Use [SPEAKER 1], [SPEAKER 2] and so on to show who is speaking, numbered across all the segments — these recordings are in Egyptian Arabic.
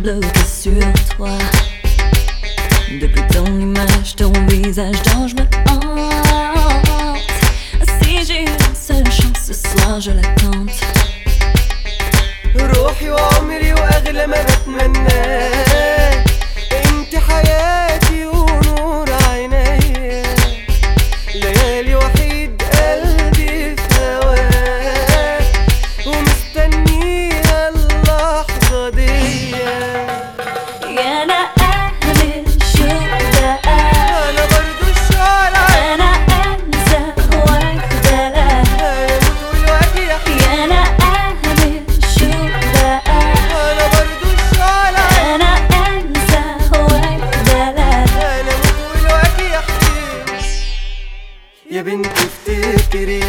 [SPEAKER 1] bloqué sur toi. Depuis ton image, ton visage dont je me hante. Si j'ai une seule chance ce soir, je la tente.
[SPEAKER 2] روحي وعمري واغلى ما بتمناه انت حياتي ونور عيني ليالي وحيد قلبي في هواك ومستنيها اللحظة دي
[SPEAKER 1] يا أنا أهل الشوق
[SPEAKER 2] انا برضو الشارع
[SPEAKER 1] أنا أنسى واخدة
[SPEAKER 2] هموت والوجه يحكي
[SPEAKER 1] يا أنا أهل الشوق
[SPEAKER 2] انا برضو الشارع
[SPEAKER 1] أنا أنسى واخدة
[SPEAKER 2] انا موت والوجه يحكي يا بنت افتكري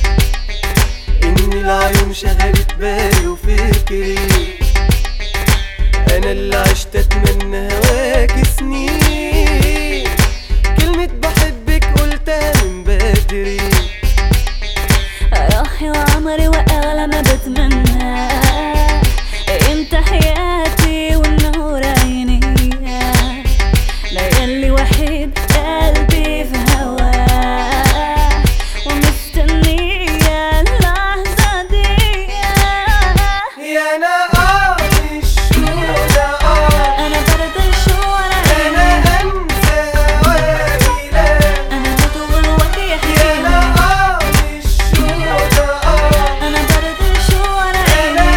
[SPEAKER 2] ان العيون شغلت بالي وفكري انا اللي عشت اتمنى هواك سنين كلمة بحبك قلتها من بدري
[SPEAKER 1] روحي وعمري وأغلى ما بتمنى انت حياتي والنور عيني ليالي وحيد قلبي في هواه ومستنية اللحظة دي
[SPEAKER 2] يا انا اه الشوق اه
[SPEAKER 1] أنا برد الشوار
[SPEAKER 2] انا
[SPEAKER 1] عيني
[SPEAKER 2] انسى واجي
[SPEAKER 1] أنا بطول وقت
[SPEAKER 2] يا
[SPEAKER 1] يحكيني
[SPEAKER 2] انا اه الشوق اه
[SPEAKER 1] أنا برد الشوار عيني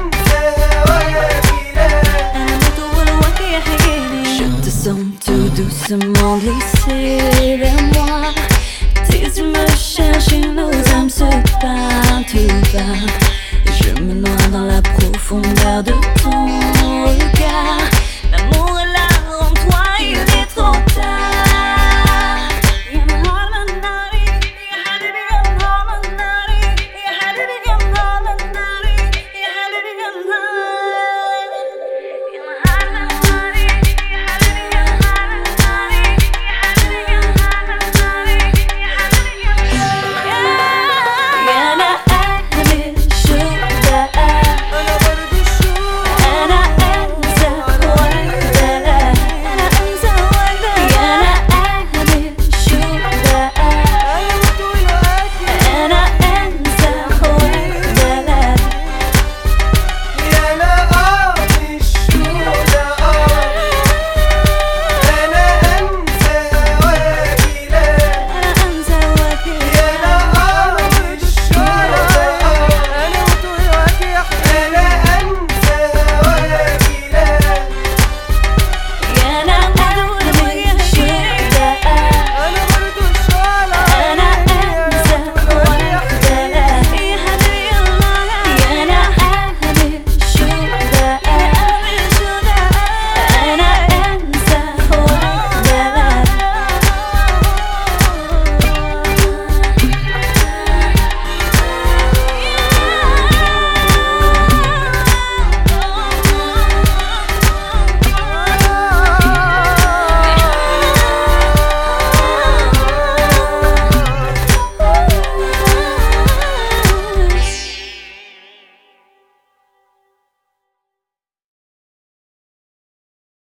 [SPEAKER 1] Je te sens tout doucement glisser vers moi. Si tu me cherches, nos âmes se parlent tout bas.